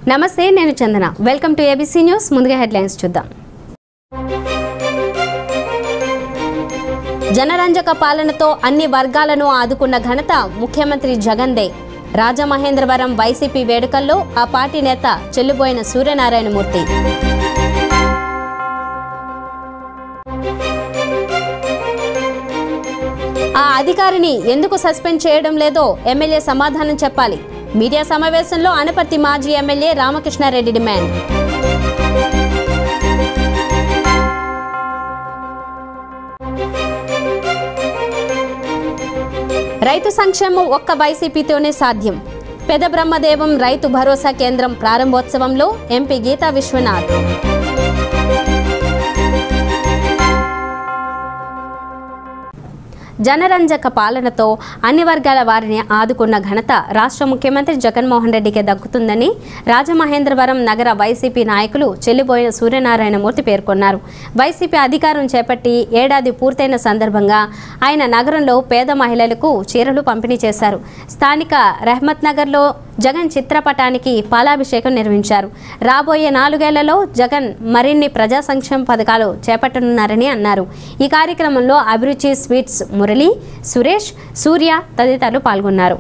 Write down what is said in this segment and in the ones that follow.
నమస్తే నేను Chandana welcome to ABC news ముందుగా హెడ్లైన్స్ చూద్దాం జనరంజక పాలనతో అన్ని వర్గాలను ఆదుకున్న ఘనత ముఖ్యమంత్రి జగన్దే రాజమహేంద్రవరం వైసీపీ వేడుకల్లో ఆ పార్టీ నేత చెల్లుబోయిన సూర్యనారాయణమూర్తి ఆ అధికారిని ఎందుకు సస్పెండ్ చేయడం లేదో ఎమ్మెల్యే సమాధానం చెప్పాలి మీడియా సమావేశంలో అనపర్తి మాజీ ఎమ్మెల్యే రామకృష్ణారెడ్డి డిమాండ్ రైతు సంక్షేమం ఒక్క వైసీపీతోనే సాధ్యం పెద బ్రహ్మదేవం రైతు భరోసా కేంద్రం ప్రారంభోత్సవంలో ఎంపీ గీతా విశ్వనాథ్ జనరంజక పాలనతో అన్ని వర్గాల వారిని ఆదుకున్న ఘనత రాష్ట్ర ముఖ్యమంత్రి జగన్మోహన్ రెడ్డికి దక్కుతుందని రాజమహేంద్రవరం నగర వైసీపీ నాయకులు చెల్లిపోయిన సూర్యనారాయణమూర్తి పేర్కొన్నారు వైసీపీ అధికారం చేపట్టి ఏడాది పూర్తయిన సందర్భంగా ఆయన నగరంలో పేద మహిళలకు చీరలు పంపిణీ చేశారు స్థానిక రెహమత్ నగర్లో జగన్ చిత్రపటానికి పాలాభిషేకం నిర్వహించారు రాబోయే నాలుగేళ్లలో జగన్ మరిన్ని ప్రజా సంక్షేమ పథకాలు చేపట్టనున్నారని అన్నారు ఈ కార్యక్రమంలో అభిరుచి స్వీట్స్ మురళి సురేష్ సూర్య తదితరులు పాల్గొన్నారు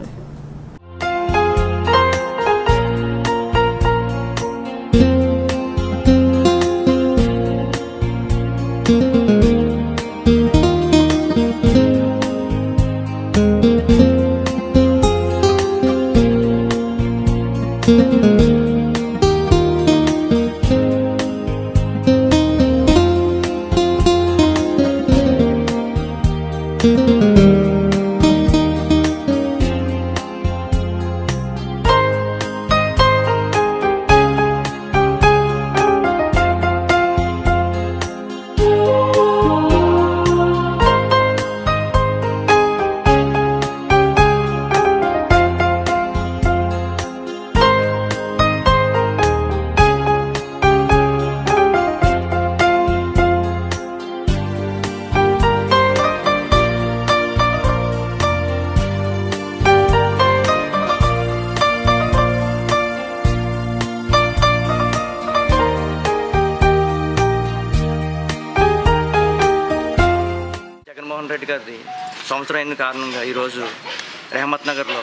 జగన్మోహన్ రెడ్డి గారి సంవత్సరం అయిన కారణంగా ఈరోజు రెహమత్ నగర్లో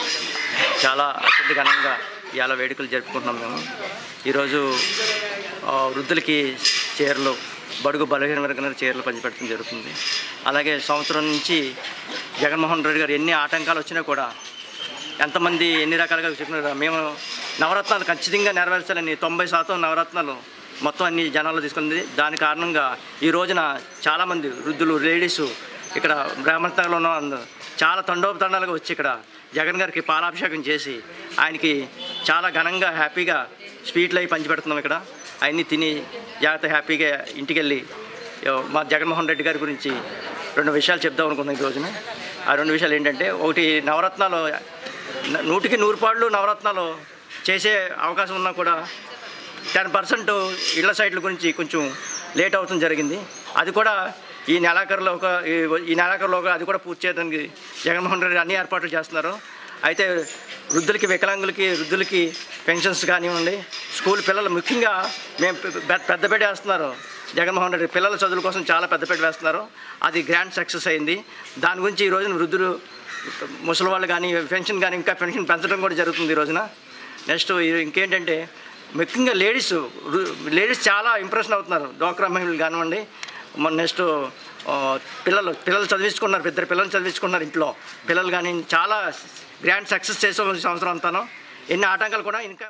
చాలా అత్యంత ఘనంగా ఇవాళ వేడుకలు జరుపుకుంటున్నాం మేము ఈరోజు ఆ, వృద్ధులకి చీరలు బడుగు బలహీన వర్గాల చీరలు పంచిపెట్టడం జరుగుతుంది అలాగే సంవత్సరం నుంచి జగన్మోహన్ రెడ్డి గారు ఎన్ని ఆటంకాలు వచ్చినా కూడా ఎంతమంది ఎన్ని రకాలుగా చెప్పినారు మేము నవరత్నాలు ఖచ్చితంగా నెరవేర్చాలని తొంభై శాతం నవరత్నాలు మొత్తం అన్ని జనాలు తీసుకుంది దాని కారణంగా ఈ రోజున చాలామంది వృద్ధులు లేడీస్ ఇక్కడ బ్రాహ్మణతలో ఉన్న వాళ్ళు చాలా తండోపతండాలుగా వచ్చి ఇక్కడ జగన్ గారికి పాలాభిషేకం చేసి ఆయనకి చాలా ఘనంగా హ్యాపీగా స్వీట్లు అవి పంచిపెడుతున్నాం ఇక్కడ అవన్నీ తిని జాగ్రత్త హ్యాపీగా ఇంటికి వెళ్ళి యో- మా జగన్మోహన్ రెడ్డి గారి గురించి రెండు విషయాలు చెప్దాం అనుకున్నాం ఈ రోజున ఆ రెండు విషయాలు ఏంటంటే ఒకటి నవరత్నాలు న- నూటికి నూరు పాళ్ళు నవరత్నాలు చేసే అవకాశం ఉన్నా కూడా టెన్ పర్సెంట్ ఇళ్ల సైట్ల గురించి కొంచెం లేట్ అవుతుంది జరిగింది అది కూడా ఈ నెలాఖరులో ఒక ఈ- ఈ నెలాఖరులో ఒక అది కూడా పూర్తి చేయడానికి జగన్మోహన్ రెడ్డి అన్ని ఏర్పాట్లు చేస్తున్నారు అయితే వృద్ధులకి వికలాంగులకి వృద్ధులకి పెన్షన్స్ కానివ్వండి స్కూల్ పిల్లలు ముఖ్యంగా మేము పె- పెద్ద పెద్దపేట వేస్తున్నారు జగన్మోహన్ రెడ్డి పిల్లల చదువుల కోసం చాలా పెద్దపేట వేస్తున్నారు అది గ్రాండ్ సక్సెస్ అయింది దాని గురించి ఈ రోజున వృద్ధులు ముసలి వాళ్ళు కానీ పెన్షన్ కానీ ఇంకా పెన్షన్ పెంచడం కూడా జరుగుతుంది ఈ రోజున నెక్స్ట్ ఈ- ఇంకేంటంటే ముఖ్యంగా లేడీస్ లేడీస్ చాలా ఇంప్రెషన్ అవుతున్నారు డోక్రా మహిళలు కానివ్వండి మన నెక్స్ట్ ఆ, పిల్లలు పిల్లలు చదివించుకున్నారు ఇద్దరు పిల్లలు చదివించుకున్నారు ఇంట్లో పిల్లలు కానీ చాలా గ్రాండ్ సక్సెస్ చేసాం ఈ సంవత్సరం అంతాను ఎన్ని ఆటంకాలు కూడా ఇంకా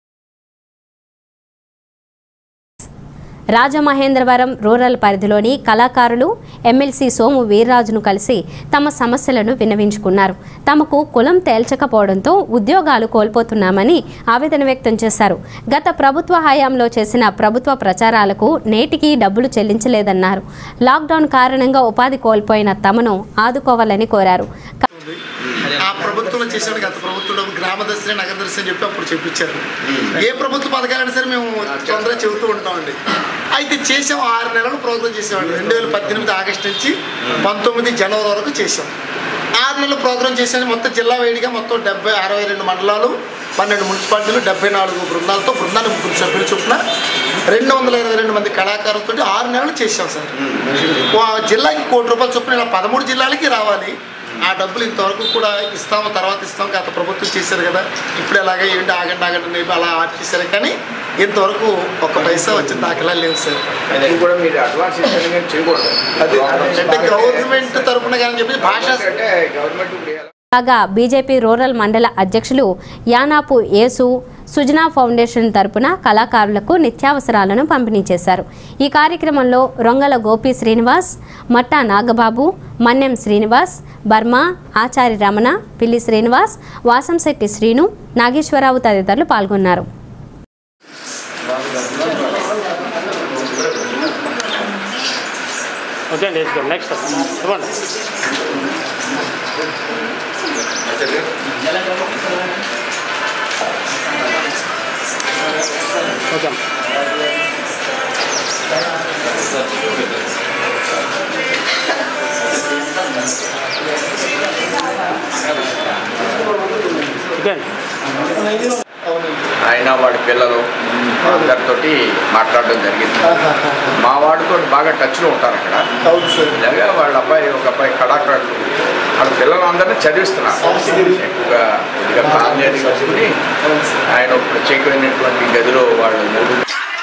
రాజమహేంద్రవరం రూరల్ పరిధిలోని కళాకారులు ఎమ్మెల్సీ సోము వీర్రాజును కలిసి తమ సమస్యలను విన్నవించుకున్నారు తమకు కులం తేల్చకపోవడంతో ఉద్యోగాలు కోల్పోతున్నామని ఆవేదన వ్యక్తం చేశారు గత ప్రభుత్వ హయాంలో చేసిన ప్రభుత్వ ప్రచారాలకు నేటికి డబ్బులు చెల్లించలేదన్నారు లాక్డౌన్ కారణంగా ఉపాధి కోల్పోయిన తమను ఆదుకోవాలని కోరారు ఆ ప్రభుత్వంలో చేసాడు గత ప్రభుత్వంలో గ్రామదర్శిని నగరదర్శిని చెప్పి అప్పుడు చెప్పించారు ఏ ప్రభుత్వ పథకాలైనా సరే మేము తొందరగా చెబుతూ ఉంటామండి అయితే చేసాం ఆరు నెలలు ప్రోగ్రామ్ చేసామండి రెండు వేల పద్దెనిమిది ఆగస్టు నుంచి పంతొమ్మిది జనవరి వరకు చేసాం ఆరు నెలలు ప్రోగ్రామ్ చేసాం మొత్తం జిల్లా వేడిగా మొత్తం డెబ్బై అరవై రెండు మండలాలు పన్నెండు మున్సిపాలిటీలు డెబ్బై నాలుగు బృందాలతో బృందానికి ముగ్గురు సభ్యులు చొప్పున రెండు వందల ఇరవై రెండు మంది కళాకారులతో ఆరు నెలలు చేశాం సార్ ఆ జిల్లాకి కోటి రూపాయలు చొప్పున ఇలా పదమూడు జిల్లాలకి రావాలి ఆ డబ్బులు ఇంతవరకు కూడా ఇస్తాము తర్వాత ఇస్తాం గత ప్రభుత్వం చేశారు కదా ఇప్పుడు ఎలాగ ఏంటి ఆగండి ఆగండి అని చెప్పి అలా ఆప్ చేశారు కానీ ఇంతవరకు ఒక పైసా వచ్చిన దాఖలాలు లేవు సార్ అది కూడా మీరు అడ్వాన్స్ ఇస్తాను కానీ చేయకూడదు అది అంటే గవర్నమెంట్ తరపున కానీ చెప్పి భాష అంటే గవర్నమెంట్ ఇప్పుడు ఎలా- కాగా బీజేపీ రూరల్ మండల అధ్యక్షులు యానాపు యేసు సుజనా ఫౌండేషన్ తరపున కళాకారులకు నిత్యావసరాలను పంపిణీ చేశారు ఈ కార్యక్రమంలో రొంగల గోపి శ్రీనివాస్ మట్టా నాగబాబు మన్నెం శ్రీనివాస్ బర్మా ఆచారి రమణ పిల్లి శ్రీనివాస్ వాసంశెట్టి శ్రీను నాగేశ్వరరావు తదితరులు పాల్గొన్నారు ఓకే అండి వేసుకో నెక్స్ట్ ఇవ్వండి ఓకే ఓకే అండి ఆయన వాడి పిల్లలు అందరితోటి మాట్లాడడం జరిగింది మా వాడితో బాగా టచ్లో ఉంటారు అక్కడ అవును సార్ ఇలాగా వాళ్ళ అబ్బాయి ఒక అబ్బాయి కళాకారులు వాళ్ళ పిల్లలందరినీ చదివిస్తున్నారు ఎక్కువగా కొద్దిగా కాలనీ కట్టుకుని ఆయన ఒక ప్రత్యేకమైనటువంటి గదిలో వాళ్ళు మూడు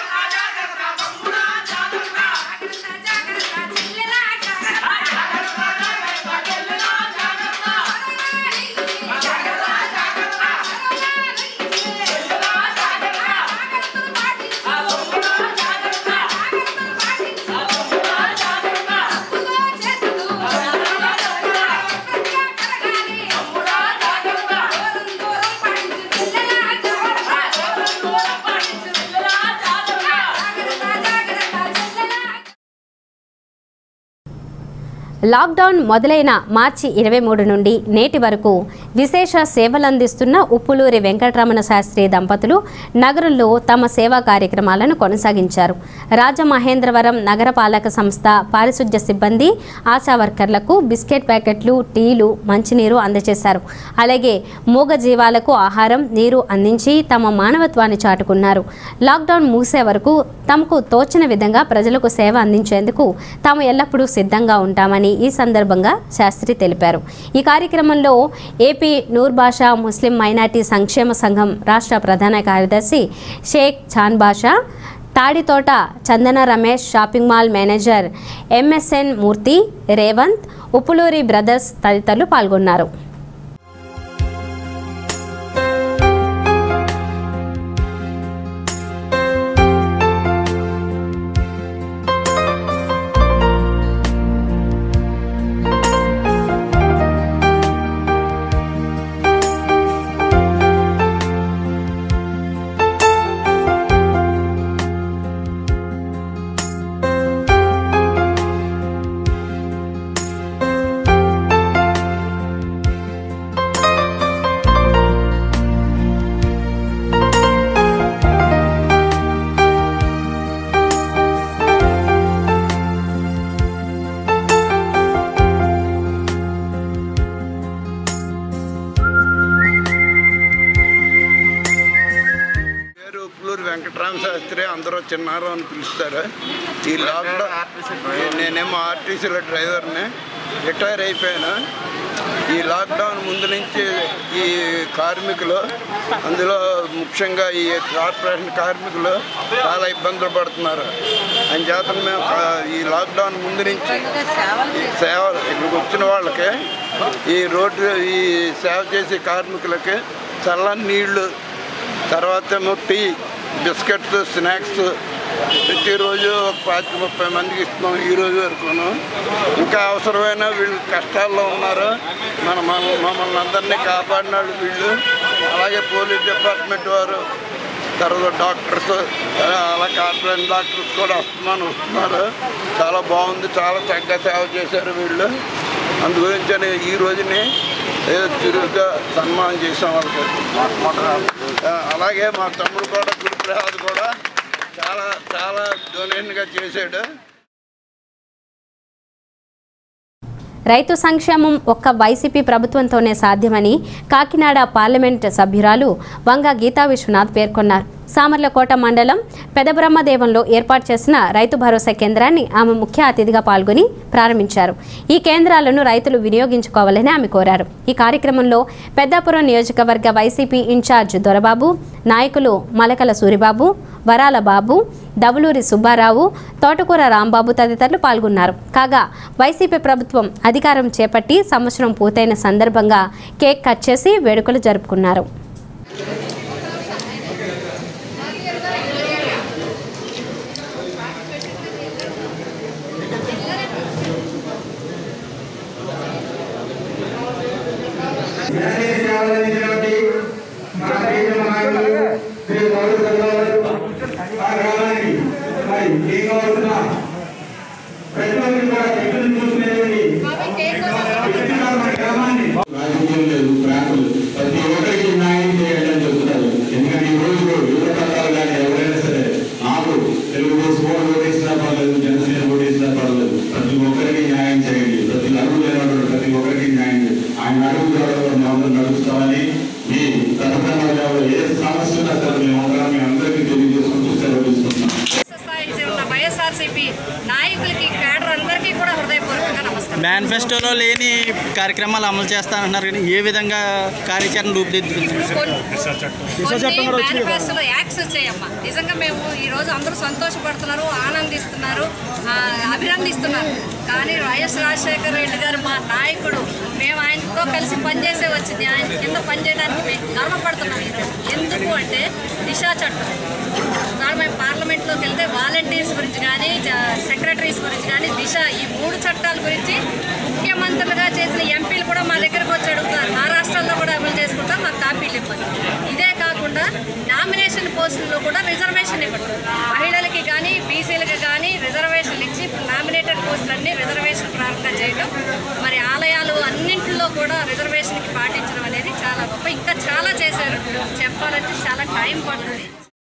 లాక్డౌన్ మొదలైన మార్చి ఇరవై మూడు నుండి నేటి వరకు విశేష సేవలందిస్తున్న ఉప్పులూరి వెంకటరమణ శాస్త్రి దంపతులు నగరంలో తమ సేవా కార్యక్రమాలను కొనసాగించారు రాజమహేంద్రవరం నగరపాలక సంస్థ పారిశుధ్య సిబ్బంది ఆశా వర్కర్లకు బిస్కెట్ ప్యాకెట్లు టీలు మంచినీరు అందజేశారు అలాగే మూగ జీవాలకు ఆహారం నీరు అందించి తమ మానవత్వాన్ని చాటుకున్నారు లాక్డౌన్ ముగిసే వరకు తమకు తోచిన విధంగా ప్రజలకు సేవ అందించేందుకు తాము ఎల్లప్పుడూ సిద్ధంగా ఉంటామని ఈ సందర్భంగా శాస్త్రి తెలిపారు ఈ కార్యక్రమంలో ఏపీ నూర్ బాషా ముస్లిం మైనార్టీ సంక్షేమ సంఘం రాష్ట్ర ప్రధాన కార్యదర్శి Sheikh Chan Basha Taditota Chandana Ramesh shopping mall manager MSN Murthy Revanth Uppuluri brothers తదితరులు పాల్గొన్నారు పేరు ఉప్పులూరు వెంకటరామ శాస్త్రి అందరూ చిన్నారు అని పిలుస్తారు ఈ లాక్డౌన్ నేనేమో ఆర్టీసీలో డ్రైవర్ని రిటైర్ అయిపోయాను ఈ లాక్డౌన్ ముందు నుంచి ఈ కార్మికులు అందులో ముఖ్యంగా ఈ కార్పొరేషన్ కార్మికులు చాలా ఇబ్బందులు పడుతున్నారు అంచేత మేము కా- ఈ లాక్డౌన్ ముందు నుంచి ఈ సేవ ఇక్కడికి వచ్చిన వాళ్ళకి ఈ రోడ్డు ఈ సేవ చేసే కార్మికులకి చల్లని నీళ్లు తర్వాత ఏమో టీ బిస్కెట్స్ స్నాక్స్ ప్రతిరోజు ఒక పాతిక ముప్పై మందికి ఇస్తున్నాం ఈ రోజు వరకును ఇంకా అవసరమైన వీళ్ళు కష్టాల్లో ఉన్నారు మన మన- మమ్మల్ని అందరినీ కాపాడిన వాళ్ళు వీళ్ళు అలాగే పోలీస్ డిపార్ట్మెంట్ వారు తర్వాత డాక్టర్స్ అలా కార్పొరేట్ డాక్టర్స్ కూడా వస్తున్నాను వస్తున్నారు చాలా బాగుంది చాలా చక్కగా సేవ చేశారు వీళ్ళు అందు గురించి అని ఈ రోజుని ఏదో చురుగ్గా సన్మానం చేసాం వాళ్ళకి ఆ, అలాగే మా తమ్ముడు కూడా గురుప్రసాద్ కూడా చాలా చాలా డొనేషన్గా చేశాడు రైతు సంక్షేమం ఒక్క వైసీపీ ప్రభుత్వంతోనే సాధ్యమని కాకినాడ పార్లమెంట్ సభ్యురాలు వంగ గీతా విశ్వనాథ్ పేర్కొన్నారు సామర్లకోట మండలం పెదబ్రహ్మదేవంలో ఏర్పాటు చేసిన రైతు భరోసా కేంద్రాన్ని ఆమె ముఖ్య అతిథిగా పాల్గొని ప్రారంభించారు ఈ కేంద్రాలను రైతులు వినియోగించుకోవాలని ఆమె కోరారు ఈ కార్యక్రమంలో పెద్దాపురం నియోజకవర్గ వైసీపీ ఇన్ఛార్జ్ దొరబాబు నాయకులు మలకల సూరిబాబు వరాల బాబు దవులూరి సుబ్బారావు తోటకూర రాంబాబు తదితరులు పాల్గొన్నారు కాగా వైసీపీ ప్రభుత్వం అధికారం చేపట్టి సంవత్సరం పూర్తయిన సందర్భంగా కేక్ కట్ చేసి వేడుకలు జరుపుకున్నారు రాజకీయం లేదు ప్రాంతం లేదు ప్రతి ఒక్కరికి న్యాయం చేయాలని చెప్తున్నారు ఎందుకంటే ఈ రోజు యువత పథకాలు కానీ ఎవరైనా సరే నాకు తెలుగుదేశం ఓటు ఓటేసినా పర్లేదు జనసేన ఓటేసినా పర్లేదు ప్రతి ఒక్కరికి న్యాయం చేయండి ప్రతి అడుగు లేనటువంటి ప్రతి ఒక్కరికి న్యాయం చేయండి ఆయన అడుగు ద్వారా మేము నడుస్తామని మీ తరఫున ఏ సమస్య ఉన్నా సరే మేము అందరం మీ అందరికీ తెలియజేసుకుంటూ సెలవు తీసుకుంటున్నాం స్థాయి ఉన్న వైఎస్ఆర్సీపీ నాయకులకి కేడర్ అందరికీ కూడా హృదయపూర్వకంగా నమస్కారం మేనిఫెస్టోలో లేని కార్యక్రమాలు అమలు చేస్తానంటున్నారు కానీ ఏ విధంగా కార్యాచరణ రూపుదిద్దుతుంది కొన్ని మేనిఫెస్టోలో యాక్సెస్ చేయమ్మా నిజంగా మేము ఈ రోజు అందరూ సంతోషపడుతున్నారు ఆనందిస్తున్నారు ఆ, అభినందిస్తున్నారు కానీ వైఎస్ రాజశేఖర రెడ్డి గారు మా నాయకుడు మేము ఆయనతో కలిసి పనిచేసే వచ్చింది ఆయన కింద పనిచేయడానికి మేము గర్వపడుతున్నాం ఈరోజు. ఎందుకు అంటే దిశా చట్టం ఇవాళ మేము పార్లమెంట్లోకి వెళ్తే వాలంటీర్స్ గురించి కానీ సెక్రటరీస్ గురించి కానీ దిశ ఈ మూడు చట్టాల గురించి ముఖ్యమంత్రులుగా చేసిన ఎంపీలు కూడా మా దగ్గరకు వచ్చి అడుగుతున్నారు మా రాష్ట్రాల్లో కూడా అమలు చేసుకుంటాం మాకు కాపీలు ఇవ్వండి ఇదే కాకుండా నామినేషన్ పోస్టుల్లో కూడా రిజర్వేషన్ ఇవ్వడం మహిళలకి కానీ బీసీలకి కానీ రిజర్వేషన్లు ఇచ్చి ఇప్పుడు నామినేటెడ్ పోస్టులన్నీ రిజర్వేషన్ ప్రారంభం చేయడం మరి ఆలయాలు అన్నింటిలో కూడా రిజర్వేషన్కి పాటించడం అనేది చాలా గొప్ప ఇంకా చాలా చేశారు చెప్పాలంటే చాలా టైం పడుతుంది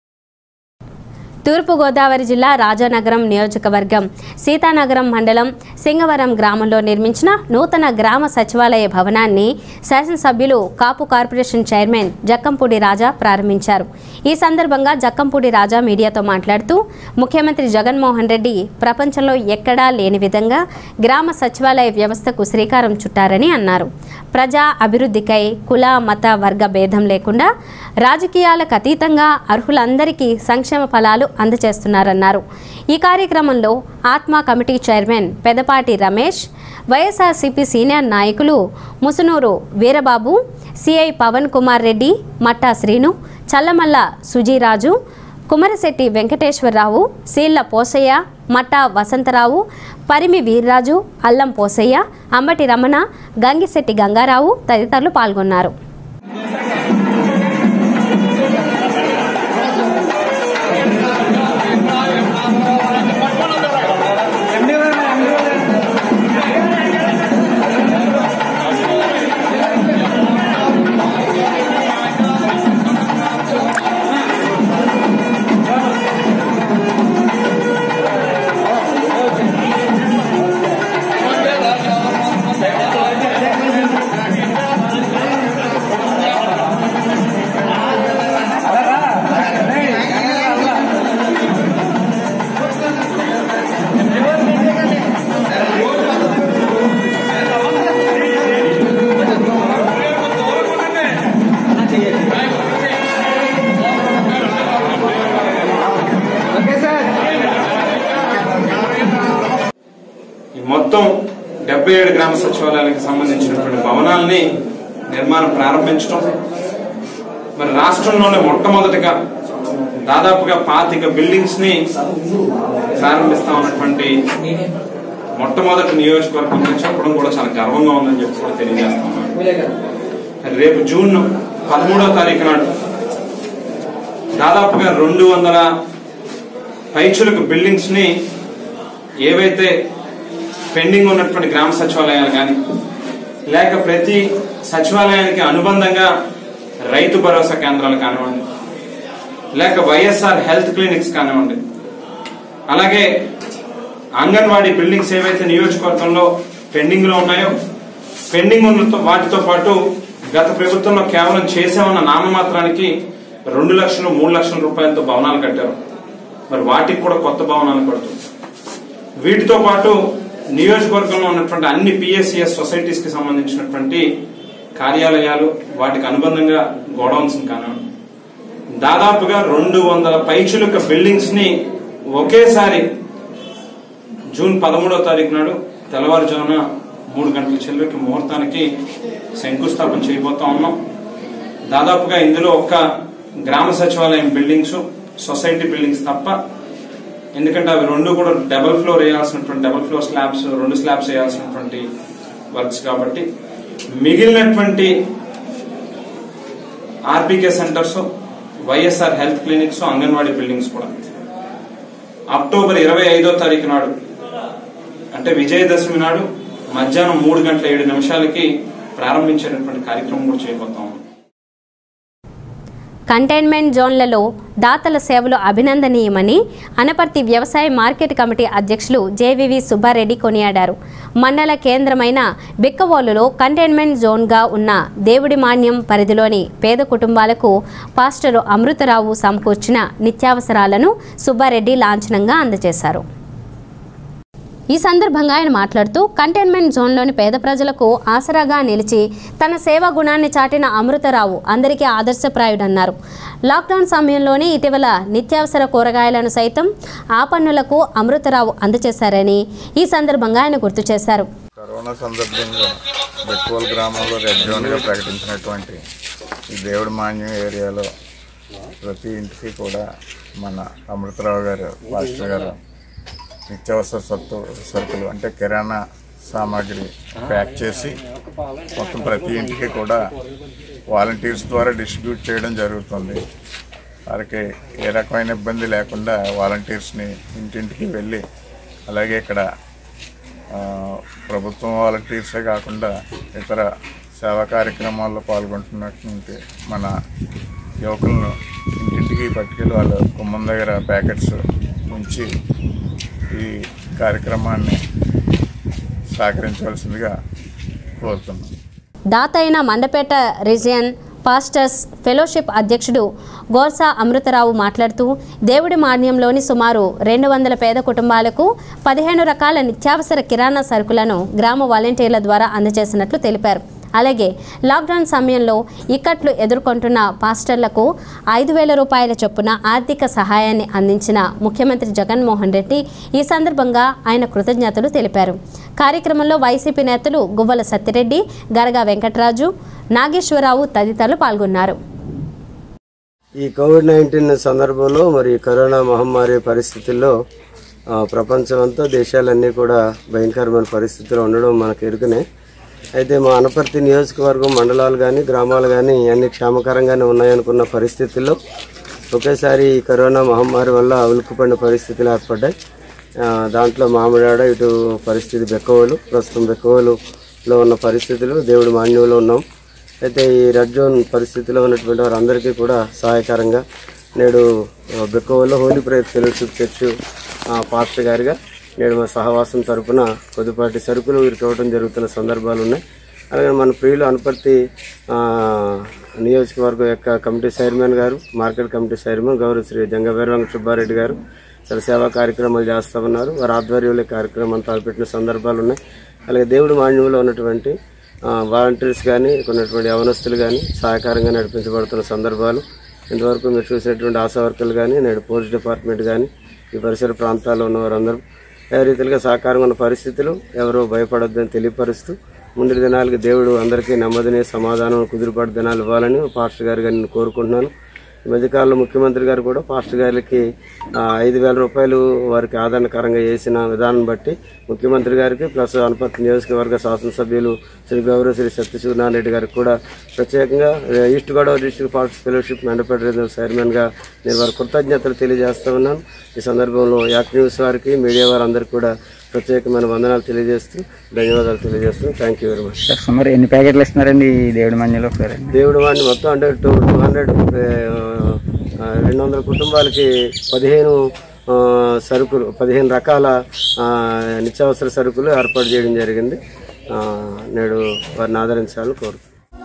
తూర్పుగోదావరి జిల్లా రాజానగరం నియోజకవర్గం సీతానగరం మండలం సింగవరం గ్రామంలో నిర్మించిన నూతన గ్రామ సచివాలయ భవనాన్ని శాసనసభ్యులు కాపు కార్పొరేషన్ చైర్మన్ జక్కంపూడి రాజా ప్రారంభించారు ఈ సందర్భంగా జక్కంపూడి రాజా మీడియాతో మాట్లాడుతూ ముఖ్యమంత్రి జగన్మోహన్ రెడ్డి ప్రపంచంలో ఎక్కడా లేని విధంగా గ్రామ సచివాలయ వ్యవస్థకు శ్రీకారం చుట్టారని అన్నారు ప్రజా అభివృద్ధికై కుల మత వర్గ భేదం లేకుండా రాజకీయాలకు అతీతంగా అర్హులందరికీ సంక్షేమ ఫలాలు అందజేస్తున్నారన్నారు ఈ కార్యక్రమంలో ఆత్మ committee chairman Pedapati Ramesh YSRCP senior నాయకులు ముసునూరు వీరబాబు సిఐ పవన్ కుమార్ రెడ్డి మట్టా శ్రీను చల్లమల్ల సుజీరాజు కుమరశెట్టి వెంకటేశ్వరరావు సీళ్ల పోసయ్య మట్టా వసంతరావు పరిమి వీర్రాజు అల్లం పోసయ్య అంబటి రమణ గంగిశెట్టి గంగారావు తదితరులు పాల్గొన్నారు ఈ మొత్తం డెబ్బై ఏడు గ్రామ సచివాలయాలకు సంబంధించినటువంటి భవనాల్ని నిర్మాణం ప్రారంభించడం మరి రాష్ట్రంలోనే మొట్టమొదటిగా దాదాపుగా పాతిక బిల్డింగ్స్ ని ప్రారంభిస్తా ఉన్నటువంటి మొట్టమొదటి నియోజకవర్గం అని చెప్పడం కూడా చాలా గర్వంగా ఉందని చెప్పి కూడా తెలియజేస్తా ఉన్నాను రేపు జూన్ పదమూడవ తారీఖు నాడు దాదాపుగా రెండు వందల పైచులకు బిల్డింగ్స్ ని ఏవైతే పెండింగ్ ఉన్నటువంటి గ్రామ సచివాలయాలు కానీ లేక ప్రతి సచివాలయానికి అనుబంధంగా రైతు భరోసా కేంద్రాలు కానివ్వండి లేక వైఎస్ఆర్ హెల్త్ క్లినిక్స్ కానివ్వండి అలాగే అంగన్వాడీ బిల్డింగ్స్ ఏవైతే నియోజకవర్గంలో పెండింగ్ లో ఉన్నాయో పెండింగ్ ఉన్న వాటితో పాటు గత ప్రభుత్వంలో కేవలం చేసామన్న నామమాత్రానికి రెండు లక్షలు మూడు లక్షల రూపాయలతో భవనాలు కట్టారు మరి వాటికి కూడా కొత్త భవనాలు కడుతుంది వీటితో పాటు నియోజకవర్గంలో ఉన్నటువంటి అన్ని పిఎస్సిఎస్ సొసైటీస్ కి సంబంధించినటువంటి కార్యాలయాలు వాటికి అనుబంధంగా గోడౌన్స్ కాను దాదాపుగా రెండు వందల పైచులుక బిల్డింగ్స్ ని ఒకేసారి జూన్ పదమూడవ తారీఖు నాడు తెల్లవారుజామున మూడు గంటల చెల్లికి ముహూర్తానికి శంకుస్థాపన చేయబోతా ఉన్నాం దాదాపుగా ఇందులో ఒక్క గ్రామ సచివాలయం బిల్డింగ్స్ సొసైటీ బిల్డింగ్స్ తప్ప ఎందుకంటే అవి రెండు కూడా డబుల్ ఫ్లోర్ వేయాల్సినటువంటి డబుల్ ఫ్లోర్ స్లాబ్స్ రెండు స్లాబ్స్ వేయాల్సినటువంటి వర్క్స్ కాబట్టి మిగిలినటువంటి RBK centres YSR health clinics anganwadi buildings కూడా అక్టోబర్ ఇరవై ఐదో తారీఖు నాడు అంటే విజయదశమి నాడు మధ్యాహ్నం మూడు గంటల ఏడు నిమిషాలకి ప్రారంభించేటటువంటి కార్యక్రమం కూడా చేయబోతాం కంటైన్మెంట్ జోన్లలో దాతల సేవలు అభినందనీయమని అనపర్తి వ్యవసాయ మార్కెట్ కమిటీ అధ్యక్షులు జేవివి సుబ్బారెడ్డి కొనియాడారు మండల కేంద్రమైన బిక్కవోలులో కంటైన్మెంట్ జోన్గా ఉన్న దేవుడి మాన్యం పరిధిలోని పేద కుటుంబాలకు పాస్టరు అమృతరావు సమకూర్చిన నిత్యావసరాలను సుబ్బారెడ్డి లాంఛనంగా అందజేశారు ఈ సందర్భంగా ఆయన మాట్లాడుతూ కంటైన్మెంట్ జోన్లోని పేద ప్రజలకు ఆసరాగా నిలిచి తన సేవా గుణాన్ని చాటిన అమృతరావు అందరికీ ఆదర్శప్రాయుడన్నారు లాక్డౌన్ సమయంలోనే ఇటీవల నిత్యావసర కూరగాయలను సైతం ఆపన్నులకు అమృతరావు అందజేశారని ఈ సందర్భంగా ఆయన గుర్తు చేశారు కరోనా సందర్భంగా బెట్టువల్ గ్రామంలో రెడ్ జోన్గా ప్రకటించినటువంటి ఈ దేవుడి మాన్యం ఏరియాలో ప్రతి ఇంటికి కూడా మన అమృతరావు గారు మాస్టర్ గారు నిత్యావసర సత్తు సరుకులు అంటే కిరాణా సామాగ్రి ప్యాక్ చేసి మొత్తం ప్రతి ఇంటికి కూడా వాలంటీర్స్ ద్వారా డిస్ట్రిబ్యూట్ చేయడం జరుగుతుంది వారికి ఏ రకమైన ఇబ్బంది లేకుండా వాలంటీర్స్ని ఇంటింటికి వెళ్ళి అలాగే ఇక్కడ ఆ, ప్రభుత్వం వాలంటీర్సే కాకుండా ఇతర సేవా కార్యక్రమాల్లో పాల్గొంటున్నటువంటి మన యువకులను ఇంటింటికి పట్టుకెళ్ళి వాళ్ళ గుమ్మం దగ్గర ప్యాకెట్స్ ఉంచి ఈ కార్యక్రమాన్ని సహకరించవలసిందిగా కోరుతున్నాం దాత అయిన మండపేట రీజియన్ పాస్టర్స్ ఫెలోషిప్ అధ్యక్షుడు గోర్సా అమృతరావు మాట్లాడుతూ దేవుడి మాన్యంలోని సుమారు రెండు వందల పేద కుటుంబాలకు పదిహేను రకాల నిత్యావసర కిరాణా సరుకులను గ్రామ వాలంటీర్ల ద్వారా అందజేసినట్లు తెలిపారు అలాగే లాక్డౌన్ సమయంలో ఇక్కట్లు ఎదుర్కొంటున్న పాస్టర్లకు ఐదు వేల రూపాయల చొప్పున ఆర్థిక సహాయాన్ని అందించిన ముఖ్యమంత్రి జగన్మోహన్ రెడ్డి ఈ సందర్భంగా ఆయన కృతజ్ఞతలు తెలిపారు కార్యక్రమంలో వైసీపీ నేతలు గువ్వల సత్తిరెడ్డి గరగా వెంకటరాజు నాగేశ్వరరావు తదితరులు పాల్గొన్నారు ఈ కోవిడ్ నైన్టీన్ సందర్భంలో మరి కరోనా మహమ్మారి పరిస్థితుల్లో ఆ, ప్రపంచమంతా దేశాలన్నీ కూడా భయంకరమైన పరిస్థితుల్లో ఉండడం మనకు ఎరుకనే అయితే మా అనపర్తి నియోజకవర్గం మండలాలు కానీ గ్రామాలు కానీ అన్ని క్షేమకరంగానే ఉన్నాయనుకున్న పరిస్థితుల్లో ఒకేసారి ఈ కరోనా మహమ్మారి వల్ల ఉలుక్కుపడిన పరిస్థితులు ఏర్పడ్డాయి ఆ, దాంట్లో మామిడాడ ఇటు పరిస్థితి బెక్కవోలు ప్రస్తుతం బెక్కవోలులో ఉన్న పరిస్థితులు దేవుడి మాన్యంలో ఉన్నాం అయితే ఈ రెడ్ జోన్ పరిస్థితిలో ఉన్నటువంటి వారందరికీ కూడా సహాయకరంగా నేడు ఆ, బెక్కవోల్లో హోలీ ప్రేయర్ ఫెలోషిప్ చర్చ్ ఆ, పాస్టర్ గారిగా నేడు మా సహవాసం తరపున కొద్దిపాటి సరుకులు వీరికి ఇవ్వడం జరుగుతున్న సందర్భాలు ఉన్నాయి అలాగే మన ప్రియులు అనపర్తి ఆ, నియోజకవర్గం యొక్క కమిటీ చైర్మన్ గారు మార్కెట్ కమిటీ చైర్మన్ గౌరవ శ్రీ జంగవీర వెంకట సుబ్బారెడ్డి గారు చాలా సేవా కార్యక్రమాలు చేస్తూ ఉన్నారు వారి ఆధ్వర్యంలో ఈ కార్యక్రమం తలపెట్టిన సందర్భాలు ఉన్నాయి అలాగే దేవుడి మాన్యంలో ఉన్నటువంటి ఆ, వాలంటీర్స్ కానీ ఉన్నటువంటి యవనస్తులు కానీ సహకారంగా నడిపించబడుతున్న సందర్భాలు ఇంతవరకు మీరు చూసినటువంటి ఆశా వర్కర్లు కానీ నేడు పోలీస్ డిపార్ట్మెంట్ కానీ ఈ పరిసర ప్రాంతాల్లో ఉన్న వారందరూ ఏ రీతిగా సహకారం ఉన్న పరిస్థితులు ఎవరో భయపడొద్దని తెలియపరుస్తూ ముందు దినాలకి దేవుడు అందరికీ నెమ్మదిని సమాధానం కుదురుపాటు దినాలు ఇవ్వాలని పాస్టర్ గారు నేను కోరుకుంటున్నాను ఈ మధ్యకాలంలో ముఖ్యమంత్రి గారు కూడా పాస్టర్ గారికి ఆ, ఐదు వేల రూపాయలు వారికి ఆదరణకరంగా చేసిన విధానం బట్టి ముఖ్యమంత్రి గారికి ప్లస్ అనపర్తి నియోజకవర్గ శాసనసభ్యులు శ్రీ గౌరవ శ్రీ సత్యసూర్యనారాయణ రెడ్డి గారికి కూడా ప్రత్యేకంగా ఆ, east Godavari district party fellowship Mendapeta regional చైర్మన్గా నేను వారి కృతజ్ఞతలు తెలియజేస్తా ఉన్నాను ఈ సందర్భంలో యాక్ న్యూస్ వారికి మీడియా వారందరికీ కూడా ప్రత్యేకమైన వందనాలు తెలియజేస్తూ ధన్యవాదాలు తెలియజేస్తూ థ్యాంక్ యూ వెరీ మచ్ సుమారు ఎన్ని ప్యాకెట్లు ఇస్తున్నారండి ఈ దేవుడి మంజలో ఒకసారి దేవుడు వాడిని మొత్తం అంటే టూ టూ హండ్రెడ్ రెండు వందల కుటుంబాలకి పదిహేను ఆ, సరుకులు పదిహేను రకాల ఆ, నిత్యావసర సరుకులు ఏర్పాటు చేయడం జరిగింది ఆ, నేడు వారిని ఆదరించాలని కోరుతున్నాను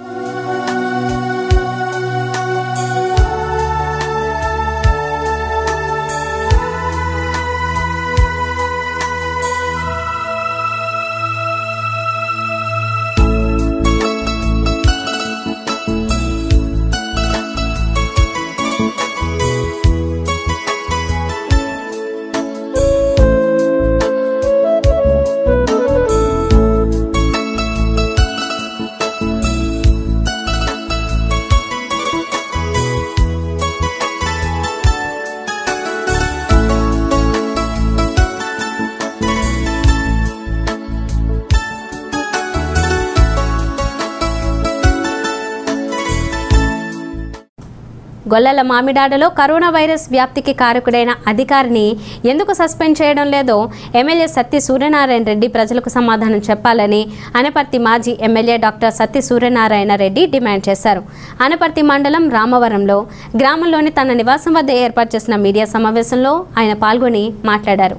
గొల్లల మామిడాడలో కరోనా వైరస్ వ్యాప్తికి కారకుడైన అధికారిని ఎందుకు సస్పెండ్ చేయడం లేదో ఎమ్మెల్యే సత్తి సూర్యనారాయణ రెడ్డి ప్రజలకు సమాధానం చెప్పాలని అనపర్తి మాజీ MLA doctor Satti Suryanarayana Reddy demand చేశారు అనపర్తి మండలం రామవరంలో గ్రామంలోని తన నివాసం వద్ద ఏర్పాటు చేసిన మీడియా సమావేశంలో ఆయన పాల్గొని మాట్లాడారు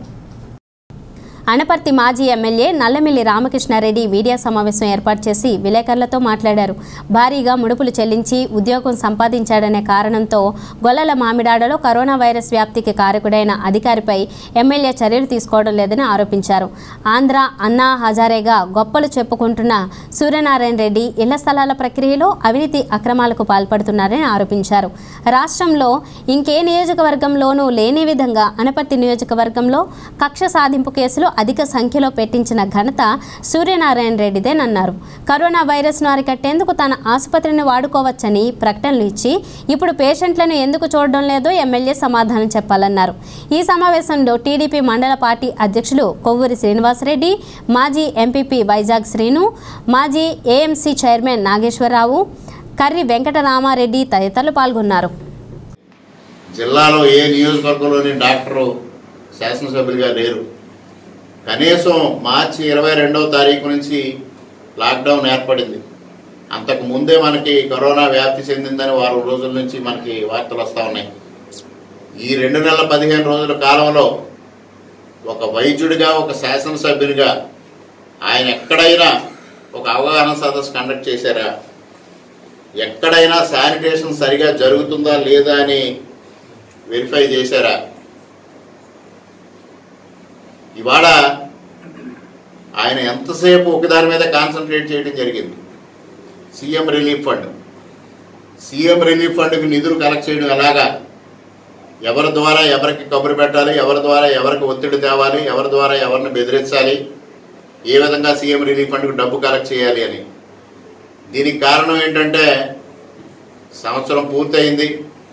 అనపర్తి మాజీ ఎమ్మెల్యే నల్లమిల్లి రామకృష్ణారెడ్డి మీడియా సమావేశం ఏర్పాటు చేసి విలేకరులతో మాట్లాడారు భారీగా ముడుపులు చెల్లించి ఉద్యోగం సంపాదించాడనే కారణంతో గొల్లల మామిడాడలో కరోనా వైరస్ వ్యాప్తికి కారకుడైన అధికారిపై ఎమ్మెల్యే చర్యలు తీసుకోవడం లేదని ఆరోపించారు ఆంధ్ర అన్నా హజారేగా గొప్పలు చెప్పుకుంటున్న సూర్యనారాయణ రెడ్డి ఇళ్ల స్థలాల ప్రక్రియలో అవినీతి అక్రమాలకు పాల్పడుతున్నారని ఆరోపించారు రాష్ట్రంలో ఇంకే నియోజకవర్గంలోనూ లేని విధంగా అనపర్తి నియోజకవర్గంలో కక్ష సాధింపు కేసులు అధిక సంఖ్యలో పెట్టించిన ఘనత సూర్యనారాయణ రెడ్డిదేనన్నారు కరోనా వైరస్ను అరికట్టేందుకు తన ఆసుపత్రిని వాడుకోవచ్చని ప్రకటనలు ఇచ్చి ఇప్పుడు పేషెంట్లను ఎందుకు చూడడం లేదో ఎమ్మెల్యే సమాధానం చెప్పాలన్నారు ఈ సమావేశంలో టీడీపీ మండల పార్టీ అధ్యక్షులు కొవ్వూరి శ్రీనివాసరెడ్డి మాజీ ఎంపీపీ వైజాగ్ శ్రీను మాజీ ఏఎంసీ చైర్మన్ నాగేశ్వరరావు కర్రి వెంకటరామారెడ్డి తదితరులు పాల్గొన్నారు జిల్లాలో ఏ నియోజకవర్గంలోని డాక్టరు శాసనసభ్యులుగా లేరు కనీసం మార్చి ఇరవై రెండవ తారీఖు నుంచి లాక్డౌన్ ఏర్పడింది అంతకు ముందే మనకి కరోనా వ్యాప్తి చెందిందని వారం రోజుల నుంచి మనకి వార్తలు వస్తూ ఉన్నాయి ఈ రెండు నెలల పదిహేను రోజుల కాలంలో ఒక వైద్యుడిగా ఒక శాసనసభ్యునిగా ఆయన ఎక్కడైనా ఒక అవగాహన సదస్సు కండక్ట్ చేశారా ఎక్కడైనా శానిటేషన్ సరిగా జరుగుతుందా లేదా అని వెరిఫై చేశారా ఇవాళ ఆయన ఎంతసేపు ఒకదాని మీద కాన్సన్ట్రేట్ చేయడం జరిగింది CM relief fund CM relief ఫండ్కి నిధులు కలెక్ట్ చేయడం ఎలాగా ఎవరి ద్వారా ఎవరికి కబురు పెట్టాలి ఎవరి ద్వారా ఎవరికి ఒత్తిడి తేవాలి ఎవరి ద్వారా ఎవరిని బెదిరించాలి ఏ విధంగా సీఎం రిలీఫ్ ఫండ్కి డబ్బు కలెక్ట్ చేయాలి అని దీనికి కారణం ఏంటంటే సంవత్సరం పూర్తయింది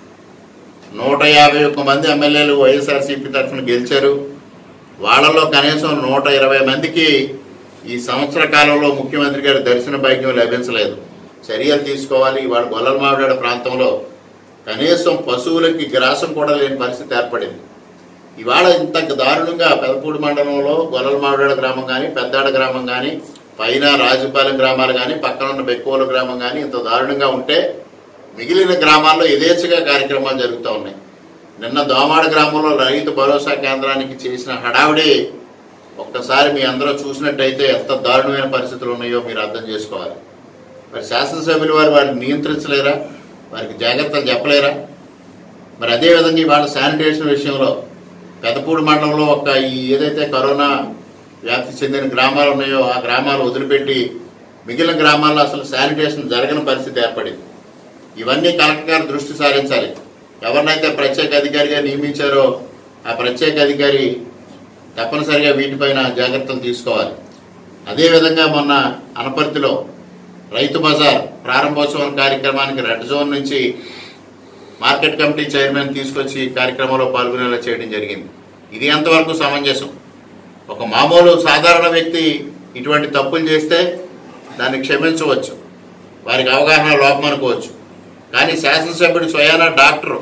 నూట యాభై ఒక్క మంది ఎమ్మెల్యేలు వైఎస్ఆర్సీపీ తరఫున గెలిచారు వాళ్ళలో కనీసం నూట ఇరవై మందికి ఈ సంవత్సర కాలంలో ముఖ్యమంత్రి గారి దర్శన భాగ్యం లభించలేదు చర్యలు తీసుకోవాలి ఇవాళ గొల్లమావిడాడ ప్రాంతంలో కనీసం పశువులకి గ్రాసం కూడా లేని పరిస్థితి ఏర్పడింది ఇవాళ ఇంత దారుణంగా పెదపూడి మండలంలో గొల్లమావిడాడ గ్రామం కానీ పెద్దాడ గ్రామం కానీ పైన రాజుపాలెం గ్రామాలు కానీ పక్కన ఉన్న బెక్కువల గ్రామం కానీ ఇంత దారుణంగా ఉంటే మిగిలిన గ్రామాల్లో యథేచ్ఛగా కార్యక్రమాలు జరుగుతూ ఉన్నాయి నిన్న దోమాడ గ్రామంలో రైతు భరోసా కేంద్రానికి చేసిన హడావిడి ఒక్కసారి మీ అందరూ చూసినట్టయితే ఎంత దారుణమైన పరిస్థితులు ఉన్నాయో మీరు అర్థం చేసుకోవాలి మరి శాసనసభ్యులు వారు వారిని నియంత్రించలేరా వారికి జాగ్రత్తలు చెప్పలేరా మరి అదేవిధంగా ఇవాళ శానిటేషన్ విషయంలో పెదపూడి మండలంలో ఒక ఈ ఏదైతే కరోనా వ్యాప్తి చెందిన గ్రామాలు ఉన్నాయో ఆ గ్రామాలు వదిలిపెట్టి మిగిలిన గ్రామాల్లో అసలు శానిటేషన్ జరగని పరిస్థితి ఏర్పడింది ఇవన్నీ కలెక్టర్ గారు దృష్టి సారించాలి ఎవరినైతే ప్రత్యేక అధికారిగా నియమించారో ఆ ప్రత్యేక అధికారి తప్పనిసరిగా వీటిపైన జాగ్రత్తలు తీసుకోవాలి అదేవిధంగా మొన్న అనపర్తిలో రైతు బజార్ ప్రారంభోత్సవం కార్యక్రమానికి రెడ్ జోన్ నుంచి మార్కెట్ కమిటీ చైర్మన్ తీసుకొచ్చి కార్యక్రమంలో పాల్గొనేలా చేయడం జరిగింది ఇది ఎంతవరకు సమంజసం ఒక మామూలు సాధారణ వ్యక్తి ఇటువంటి తప్పులు చేస్తే దాన్ని క్షమించవచ్చు వారికి అవగాహన లోపం అనుకోవచ్చు కానీ శాసనసభ్యుడు స్వయాన డాక్టర్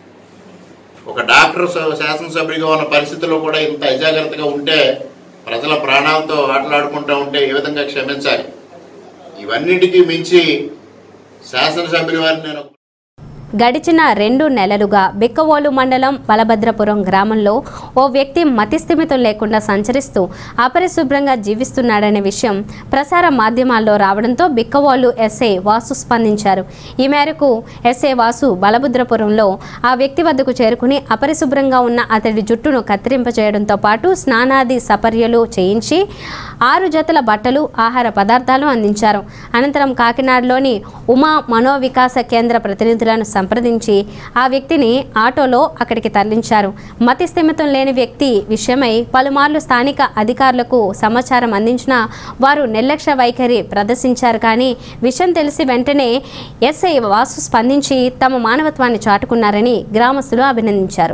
ఒక డాక్టర్ స- శాసనసభ్యుడిగా ఉన్న పరిస్థితుల్లో కూడా ఇంత అజాగ్రత్తగా ఉంటే ప్రజల ప్రాణాలతో ఆటలాడుకుంటూ ఉంటే ఏ విధంగా క్షమించాలి ఇవన్నిటికీ మించి శాసనసభ్యుల వారిని నేను గడిచిన రెండు నెలలుగా బిక్కవోలు మండలం బలభద్రపురం గ్రామంలో ఓ వ్యక్తి మతిస్థిమితం లేకుండా సంచరిస్తూ అపరిశుభ్రంగా జీవిస్తున్నాడనే విషయం ప్రసార మాధ్యమాల్లో రావడంతో బిక్కవోలు ఎస్ఐ వాసు స్పందించారు ఈ మేరకు ఎస్ఐ వాసు బలభద్రపురంలో ఆ వ్యక్తి వద్దకు చేరుకుని అపరిశుభ్రంగా ఉన్న అతడి జుట్టును కత్తిరింపచేయడంతో పాటు స్నానాది సపర్యలు చేయించి ఆరు జతల బట్టలు ఆహార పదార్థాలు అందించారు అనంతరం కాకినాడలోని ఉమా మనోవికాస కేంద్ర ప్రతినిధులను సంప్రదించి ఆ వ్యక్తిని ఆటోలో అక్కడికి తరలించారు మతి స్థిమితం లేని వ్యక్తి విషయమై పలుమార్లు స్థానిక అధికారులకు సమాచారం అందించినా వారు నిర్లక్ష్య వైఖరి ప్రదర్శించారు కానీ విషయం తెలిసి వెంటనే ఎస్ఐ వాసు స్పందించి తమ మానవత్వాన్ని చాటుకున్నారని గ్రామస్తులు అభినందించారు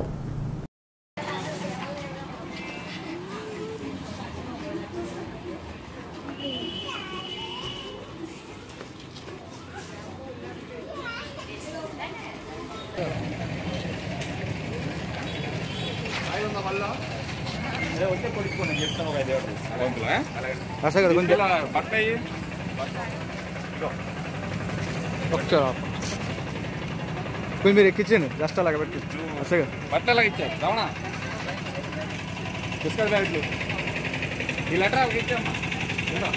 కొంచెం మీరు ఎక్కించండి జస్ట్ అలాగ పెట్టి అసలు బట్టలు ఇచ్చారు రమణ తీసుకెళ్ళి బ్యాగ్లు ఈ లెటర్ వాళ్ళకి ఇచ్చామ్మా ఇదిగో.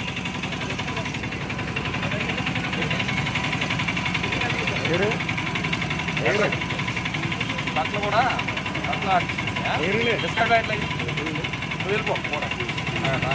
ఏడు ఏడు. బట్టలు కూడా బట్టలు డిస్కౌంట్ బ్యాగ్లు నువ్వు వెళ్ళిపో కూడా ఆ, ఆ.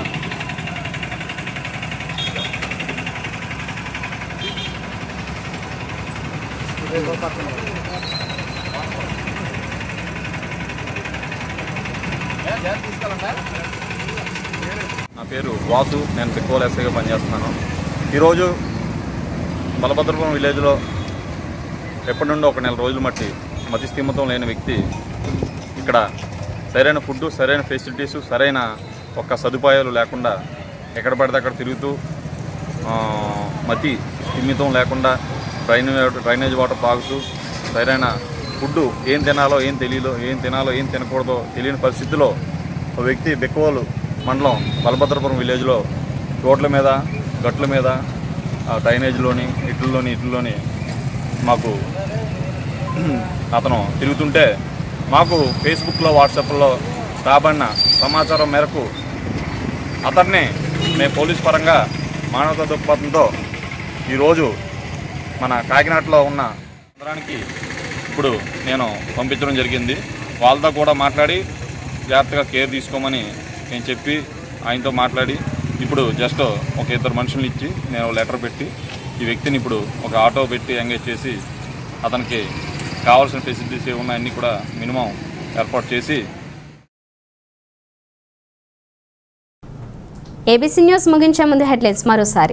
నా పేరు వాసు నేను బిక్కోల్ ఎస్ఐగా పనిచేస్తున్నాను ఈరోజు బలభద్రపురం విలేజ్లో ఎప్పటి నుండో ఒక నెల రోజులు మట్టి మతి స్థిమితం లేని వ్యక్తి ఇక్కడ సరైన ఫుడ్ సరైన ఫెసిలిటీస్ సరైన ఒక్క సదుపాయాలు లేకుండా ఎక్కడ పడితే అక్కడ తిరుగుతూ ఆ, మతి స్థిమితం లేకుండా డ్రైనేజ్ డ్రైనేజ్ వాటర్ తాగుతూ సరైన ఫుడ్ ఏం తినాలో ఏం తెలియలో ఏం తినాలో ఏం తినకూడదో తెలియని పరిస్థితిలో ఒక వ్యక్తి బెక్కువలు మండలం బలభద్రపురం విలేజ్లో రోడ్ల మీద గట్ల మీద ఆ డ్రైనేజ్లోని ఇట్లలోని ఇట్లలోని మాకు అతను తిరుగుతుంటే మాకు ఫేస్బుక్లో వాట్సాప్లో రాబడిన సమాచారం మేరకు అతన్ని మేము పోలీస్ పరంగా మానవతా దృక్పథంతో ఈరోజు మన కాకినాడలో ఉన్న కేంద్రానికి ఇప్పుడు నేను పంపించడం జరిగింది వాళ్ళతో కూడా మాట్లాడి జాగ్రత్తగా కేర్ తీసుకోమని నేను చెప్పి ఆయనతో మాట్లాడి ఇప్పుడు జస్ట్ ఒక ఇద్దరు మనుషులు ఇచ్చి నేను లెటర్ పెట్టి ఈ వ్యక్తిని ఇప్పుడు ఒక ఆటో పెట్టి ఎంగేజ్ చేసి అతనికి కావాల్సిన ఫెసిలిటీస్ ఏమున్నా అన్నీ కూడా మినిమం ఏర్పాటు చేసి ఏబీసీ న్యూస్ ముగించే ముందు హెడ్లైన్స్ మరోసారి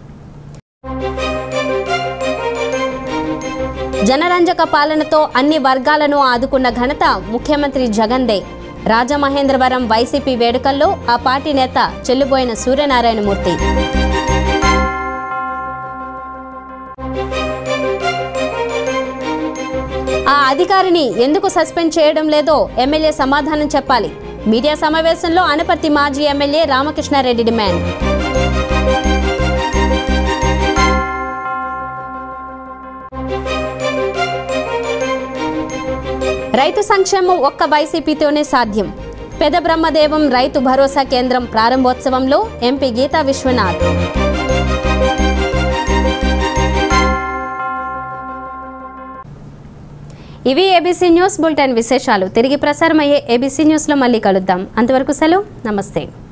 జనరంజక పాలనతో అన్ని వర్గాలను ఆదుకున్న ఘనత ముఖ్యమంత్రి జగన్దే రాజమహేంద్రవరం వైసీపీ వేడుకల్లో ఆ పార్టీ నేత చెల్లుబోయిన సూర్యనారాయణమూర్తి ఆ అధికారిని ఎందుకు సస్పెండ్ చేయడం లేదో ఎమ్మెల్యే సమాధానం చెప్పాలి మీడియా సమావేశంలో అనపర్తి మాజీ ఎమ్మెల్యే రామకృష్ణారెడ్డి డిమాండ్ రైతు సంక్షేమం ఒక్క వైసీపీతోనే సాధ్యం పెద బ్రహ్మదేవం రైతు భరోసా కేంద్రం ప్రారంభోత్సవంలో ఎంపీ గీతా విశ్వనాథ్ ఇవి ఏబీసీ న్యూస్ బులెటిన్ విశేషాలు తిరిగి ప్రసారమయ్యే ఏబీసీ న్యూస్లో మళ్ళీ కలుద్దాం అంతవరకు సెలవు నమస్తే